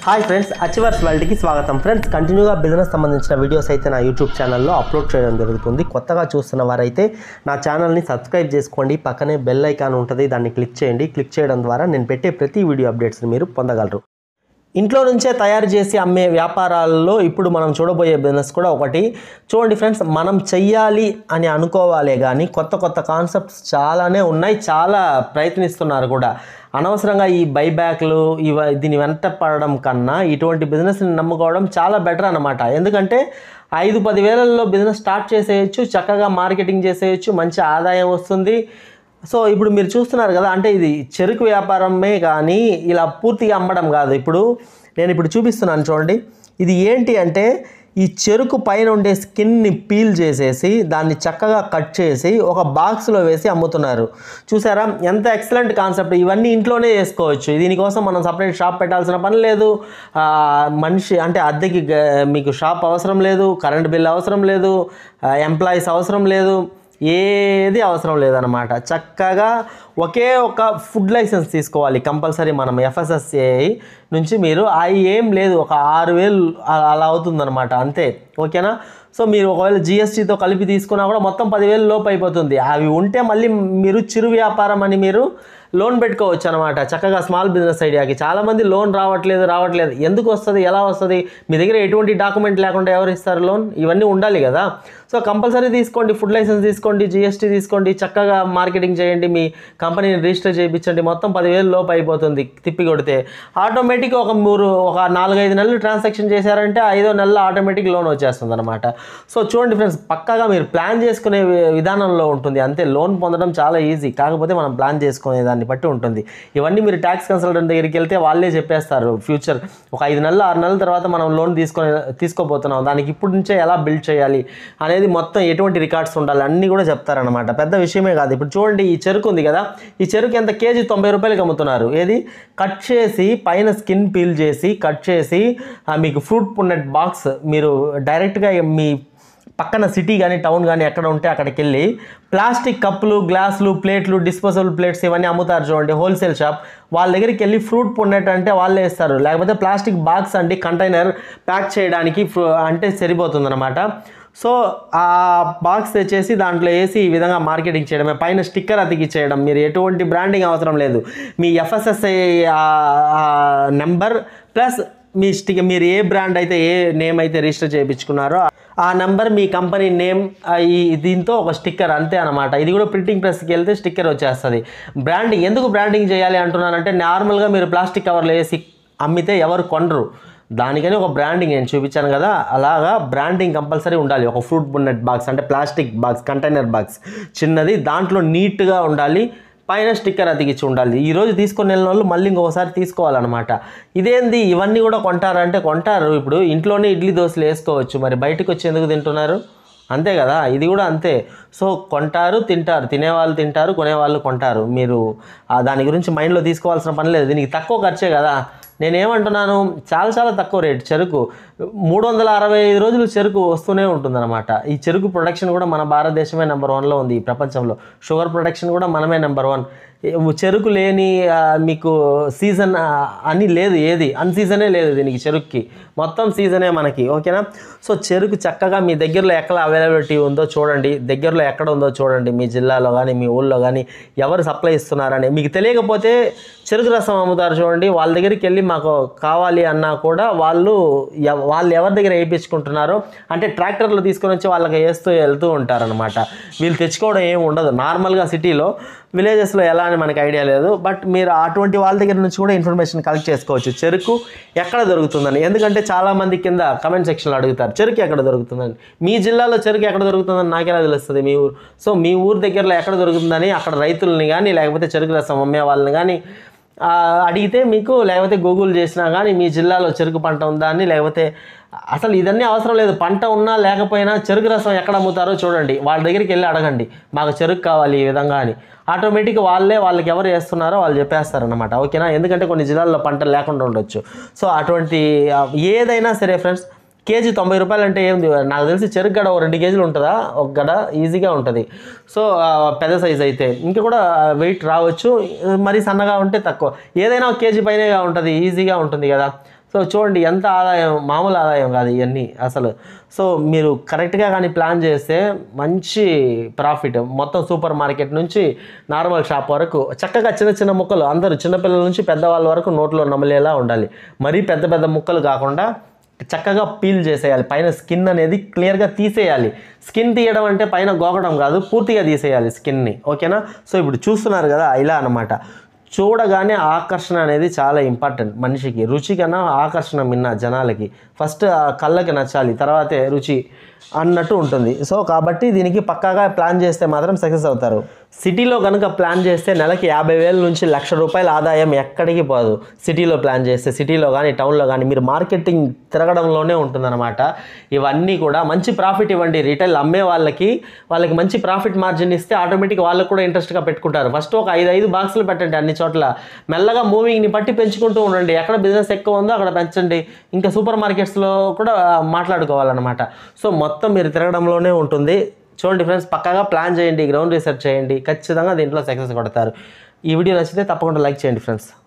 hi friends achievers వరల్డ్కి స్వాగతం friends కంటిన్యూగా business సంబంధించిన వీడియోస్ అయితే నా యూట్యూబ్ ఛానల్లో అప్లోడ్ చేయడం జరుగుతుంది కొత్తగా చూస్తున్న వారైతే నా ఛానల్ని సబ్స్క్రైబ్ చేసుకోండి పక్కనే బెల్ ఐకాన్ ఉంటుంది దాన్ని క్లిక్ చేయండి క్లిక్ చేయడం ద్వారా నేను పెట్టే ప్రతి వీడియో అప్డేట్స్ని మీరు పొందగలరు ఇంట్లో నుంచే తయారు చేసి అమ్మే వ్యాపారాల్లో ఇప్పుడు మనం చూడబోయే బిజినెస్ కూడా ఒకటి చూడండి ఫ్రెండ్స్ మనం చెయ్యాలి అని అనుకోవాలే కానీ కొత్త కొత్త కాన్సెప్ట్స్ చాలానే ఉన్నాయి చాలా ప్రయత్నిస్తున్నారు కూడా అనవసరంగా ఈ బైబ్యాక్లు ఇవ దీని వెంట పడడం కన్నా ఇటువంటి బిజినెస్ని నమ్ముకోవడం చాలా బెటర్ అనమాట ఎందుకంటే ఐదు పది వేలల్లో బిజినెస్ స్టార్ట్ చేసేయచ్చు చక్కగా మార్కెటింగ్ చేసేయచ్చు మంచి ఆదాయం వస్తుంది సో ఇప్పుడు మీరు చూస్తున్నారు కదా అంటే ఇది చెరుకు వ్యాపారమే కానీ ఇలా పూర్తిగా అమ్మడం కాదు ఇప్పుడు నేను ఇప్పుడు చూపిస్తున్నాను చూడండి ఇది ఏంటి అంటే ఈ చెరుకు పైన ఉండే స్కిన్ని పీల్ చేసేసి దాన్ని చక్కగా కట్ చేసి ఒక బాక్స్లో వేసి అమ్ముతున్నారు చూసారా ఎంత ఎక్సలెంట్ కాన్సెప్ట్ ఇవన్నీ ఇంట్లోనే చేసుకోవచ్చు దీనికోసం మనం సపరేట్ షాప్ పెట్టాల్సిన పని లేదు ఆ, మనిషి అంటే అద్దెకి గ- మీకు షాప్ అవసరం లేదు కరెంట్ బిల్ అవసరం లేదు ఎంప్లాయీస్ అవసరం లేదు ఏది అవసరం లేదనమాట చక్కగా ఒకే ఒక ఫుడ్ లైసెన్స్ తీసుకోవాలి కంపల్సరీ మనం ఎఫ్ఎస్ఎస్ఏ నుంచి మీరు అవి ఏం లేదు ఒక ఆరు వేలు అ- అలా అవుతుందన్నమాట అంతే ఓకేనా సో మీరు ఒకవేళ జిఎస్టీతో కలిపి తీసుకున్నా కూడా మొత్తం పదివేలు లోపు అయిపోతుంది అవి ఉంటే మళ్ళీ మీరు చిరు వ్యాపారం అని మీరు లోన్ పెట్టుకోవచ్చు అనమాట చక్కగా స్మాల్ బిజినెస్ ఐడియాకి చాలామంది లోన్ రావట్లేదు రావట్లేదు ఎందుకు వస్తుంది ఎలా వస్తుంది మీ దగ్గర ఎటువంటి డాక్యుమెంట్ లేకుండా ఎవరు ఇస్తారు లోన్ ఇవన్నీ ఉండాలి కదా సో కంపల్సరీ తీసుకోండి ఫుడ్ లైసెన్స్ తీసుకోండి జిఎస్టీ తీసుకోండి చక్కగా మార్కెటింగ్ చేయండి మీ కంపెనీని రిజిస్టర్ చేయించండి మొత్తం పదివేలు లోపు అయిపోతుంది తిప్పి కొడితే ఆటోమేటిక్గా ఒక మూడు ఒక నాలుగైదు నెలలు ట్రాన్సాక్షన్ చేశారంటే ఐదో నెలలో ఆటోమేటిక్ లోన్ వచ్చేస్తుంది అనమాట సో చూడండి ఫ్రెండ్స్ పక్కాగా మీరు ప్లాన్ చేసుకునే వి- విధానంలో ఉంటుంది అంతే లోన్ పొందడం చాలా ఈజీ కాకపోతే మనం ప్లాన్ చేసుకునే దాన్ని బట్టి ఉంటుంది ఇవన్నీ మీరు ట్యాక్స్ కన్సల్టెంట్ దగ్గరికి వెళ్తే వాళ్ళే చెప్పేస్తారు ఫ్యూచర్ ఒక ఐదు నెలలు ఆరు నెలల తర్వాత మనం లోన్ తీసుకొని తీసుకోబోతున్నాం దానికి ఇప్పుడు నుంచే ఎలా బిల్డ్ చేయాలి అనేది మొత్తం ఎటువంటి రికార్డ్స్ ఉండాలి అన్నీ కూడా చెప్తారనమాట పెద్ద విషయమే కాదు ఇప్పుడు చూడండి ఈ చెరుకు ఉంది కదా ఈ చెరుకు ఎంత కేజీ తొంభై రూపాయలకి అమ్ముతున్నారు ఏది కట్ చేసి పైన స్కిన్ పీల్ చేసి కట్ చేసి ఆ, మీకు ఫ్రూట్ పున్నెట్ బాక్స్ మీరు డైరెక్ట్గా మీ పక్కన సిటీ కానీ టౌన్ కానీ ఎక్కడ ఉంటే అక్కడికి వెళ్ళి ప్లాస్టిక్ కప్పులు గ్లాసులు ప్లేట్లు డిస్పోజబుల్ ప్లేట్స్ ఇవన్నీ అమ్ముతారు చూడండి హోల్సేల్ షాప్ వాళ్ళ దగ్గరికి వెళ్ళి ఫ్రూట్ పున్నెట్ అంటే వాళ్ళే ఇస్తారు లేకపోతే ప్లాస్టిక్ బాక్స్ అండి కంటైనర్ ప్యాక్ చేయడానికి ఫ్రూ- అంటే సరిపోతుంది అనమాట సో ఆ బాక్స్ తెచ్చేసి దాంట్లో వేసి ఈ విధంగా మార్కెటింగ్ చేయడమే పైన స్టిక్కర్ అతికిచ్చేయడం మీరు ఎటువంటి బ్రాండింగ్ అవసరం లేదు మీ ఎఫ్ఎస్ఎస్ఐ నెంబర్ ప్లస్ మీ స్టిక్ మీరు ఏ బ్రాండ్ అయితే ఏ నేమ్ అయితే రిజిస్టర్ చేయించుకున్నారో ఆ నెంబర్ మీ కంపెనీ నేమ్ ఈ దీంతో ఒక స్టిక్కర్ అంతే అనమాట ఇది కూడా ప్రింటింగ్ ప్రెస్కి వెళ్తే స్టిక్కర్ వచ్చేస్తుంది బ్రాండింగ్ ఎందుకు బ్రాండింగ్ చేయాలి అంటున్నానంటే నార్మల్గా మీరు ప్లాస్టిక్ కవర్లు వేసి అమ్మితే ఎవరు కొనరు దానికని ఒక బ్రాండింగ్ నేను చూపించాను కదా అలాగా బ్రాండింగ్ కంపల్సరీ ఉండాలి ఒక ఫ్రూట్ బున్నెట్ బాక్స్ అంటే ప్లాస్టిక్ బాక్స్ కంటైనర్ బాక్స్ చిన్నది దాంట్లో నీట్గా ఉండాలి పైన స్టిక్కర్ అతికిచ్చి ఉండాలి ఈ రోజు తీసుకొని వెళ్ళిన వాళ్ళు మళ్ళీ ఇంకొకసారి తీసుకోవాలన్నమాట ఇదేంది ఇవన్నీ కూడా కొంటారంటే కొంటారు ఇప్పుడు ఇంట్లోనే ఇడ్లీ దోశలు వేసుకోవచ్చు మరి బయటకు వచ్చి ఎందుకు తింటున్నారు అంతే కదా ఇది కూడా అంతే సో కొంటారు తింటారు తినేవాళ్ళు తింటారు కొనేవాళ్ళు కొంటారు మీరు ఆ దాని గురించి మైండ్లో తీసుకోవాల్సిన పని లేదు దీనికి తక్కువ ఖర్చే కదా నేనేమంటున్నాను చాలా చాలా తక్కువ రేట్ చెరుకు మూడు వందల అరవై ఐదు రోజులు చెరుకు వస్తూనే ఉంటుందన్నమాట ఈ చెరుకు ప్రొడక్షన్ కూడా మన భారతదేశమే నెంబర్ వన్లో ఉంది ఈ ప్రపంచంలో షుగర్ ప్రొడక్షన్ కూడా మనమే నెంబర్ వన్ చెరుకు లేని ఆ, మీకు సీజన్ ఆ, అని లేదు ఏది అన్ సీజనే లేదు దీనికి చెరుకుకి మొత్తం సీజనే మనకి ఓకేనా సో చెరుకు చక్కగా మీ దగ్గరలో ఎక్కడ అవైలబిలిటీ ఉందో చూడండి దగ్గరలో ఎక్కడ ఉందో చూడండి మీ జిల్లాలో కానీ మీ ఊళ్ళో కానీ ఎవరు సప్లై ఇస్తున్నారని మీకు తెలియకపోతే చెరుకు రసం అమ్ముతారు చూడండి వాళ్ళ దగ్గరికి వెళ్ళి మాకు కావాలి అన్నా కూడా వాళ్ళు ఎవ- వాళ్ళు ఎవరి దగ్గర వేయించుకుంటున్నారో అంటే ట్రాక్టర్లు తీసుకొని వచ్చి వాళ్ళకి వేస్తూ వెళ్తూ ఉంటారనమాట వీళ్ళు తెచ్చుకోవడం ఏమి ఉండదు నార్మల్గా సిటీలో విలేజెస్లో ఎలా అని మనకి ఐడియా లేదు బట్ మీరు అటువంటి వాళ్ళ దగ్గర నుంచి కూడా ఇన్ఫర్మేషన్ కలెక్ట్ చేసుకోవచ్చు చెరుకు ఎక్కడ దొరుకుతుందని ఎందుకంటే చాలామంది కింద కమెంట్ సెక్షన్లో అడుగుతారు చెరుకు ఎక్కడ దొరుకుతుందని మీ జిల్లాలో చెరుకు ఎక్కడ దొరుకుతుందని నాకెలా తెలుస్తుంది మీ ఊరు సో మీ ఊరు దగ్గరలో ఎక్కడ దొరుకుతుందని అక్కడ రైతుల్ని కానీ లేకపోతే చెరుకు రసం అమ్మే వాళ్ళని కానీ ఆ, అడిగితే మీకు లేకపోతే గూగుల్ చేసినా కానీ మీ జిల్లాలో చెరుకు పంట ఉందా అని లేకపోతే అసలు ఇదన్నీ అవసరం లేదు పంట ఉన్నా లేకపోయినా చెరుకు రసం ఎక్కడ అమ్ముతారో చూడండి వాళ్ళ దగ్గరికి వెళ్ళి అడగండి మాకు చెరుకు కావాలి ఈ విధంగా అని ఆటోమేటిక్గా వాళ్ళే వాళ్ళకి ఎవరు వేస్తున్నారో వాళ్ళు చెప్పేస్తారనమాట ఓకేనా ఎందుకంటే కొన్ని జిల్లాల్లో పంట లేకుండా ఉండొచ్చు సో అటువంటి ఆ, ఏదైనా సరే ఫ్రెండ్స్ కేజీ తొంభై రూపాయలు అంటే ఏంది నాకు తెలిసి చెరుకు గడ ఒక రెండు కేజీలు ఉంటుందా ఒక గడ ఈజీగా ఉంటుంది సో ఆ, పెద్ద సైజ్ అయితే ఇంకా కూడా వెయిట్ రావచ్చు మరీ సన్నగా ఉంటే తక్కువ ఏదైనా ఒక కేజీ పైనగా ఉంటుంది ఈజీగా ఉంటుంది కదా సో చూడండి ఎంత ఆదాయం మామూలు ఆదాయం కాదు ఇవన్నీ అసలు సో మీరు కరెక్ట్గా కానీ ప్లాన్ చేస్తే మంచి ప్రాఫిట్ మొత్తం సూపర్ మార్కెట్ నుంచి నార్మల్ షాప్ వరకు చక్కగా చిన్న చిన్న ముక్కలు అందరూ చిన్నపిల్లల నుంచి పెద్దవాళ్ళ వరకు నోట్లో నమలేలా ఉండాలి మరీ పెద్ద పెద్ద ముక్కలు కాకుండా చక్కగా పీల్ చేసేయాలి పైన స్కిన్ అనేది క్లియర్గా తీసేయాలి స్కిన్ తీయడం అంటే పైన గోకడం కాదు పూర్తిగా తీసేయాలి స్కిన్ని ఓకేనా సో ఇప్పుడు చూస్తున్నారు కదా ఇలా అన్నమాట చూడగానే ఆకర్షణ అనేది చాలా ఇంపార్టెంట్ మనిషికి రుచి కన్నా ఆకర్షణ మిన్న జనాలకి ఫస్ట్ ఆ కళ్ళకి నచ్చాలి తర్వాతే రుచి అన్నట్టు ఉంటుంది సో కాబట్టి దీనికి పక్కాగా ప్లాన్ చేస్తే మాత్రం సక్సెస్ అవుతారు సిటీలో కనుక ప్లాన్ చేస్తే నెలకి యాభై వేల నుంచి లక్ష రూపాయల ఆదాయం ఎక్కడికి పోదు సిటీలో ప్లాన్ చేస్తే సిటీలో కానీ టౌన్లో కానీ మీరు మార్కెటింగ్ తిరగడంలోనే ఉంటుందన్నమాట ఇవన్నీ కూడా మంచి ప్రాఫిట్ ఇవ్వండి రీటైల్ అమ్మే వాళ్ళకి వాళ్ళకి మంచి ప్రాఫిట్ మార్జిన్ ఇస్తే ఆటోమేటిక్ వాళ్ళకు కూడా ఇంట్రెస్ట్గా పెట్టుకుంటారు ఫస్ట్ ఒక ఐదు ఐదు బాక్సులు పెట్టండి అన్ని చోట్ల మెల్లగా మూవింగ్ని బట్టి పెంచుకుంటూ ఉండండి ఎక్కడ బిజినెస్ ఎక్కువ ఉందో అక్కడ పెంచండి ఇంకా సూపర్ మార్కెట్స్లో కూడా మాట్లాడుకోవాలన్నమాట సో మొత్తం మీరు తిరగడంలోనే ఉంటుంది చూడండి ఫ్రెండ్స్ పక్కాగా ప్లాన్ చేయండి గ్రౌండ్ రీసెర్చ్ చేయండి ఖచ్చితంగా దీంట్లో సక్సెస్ కొడతారు ఈ వీడియో నచ్చితే తప్పకుండా లైక్ చేయండి ఫ్రెండ్స్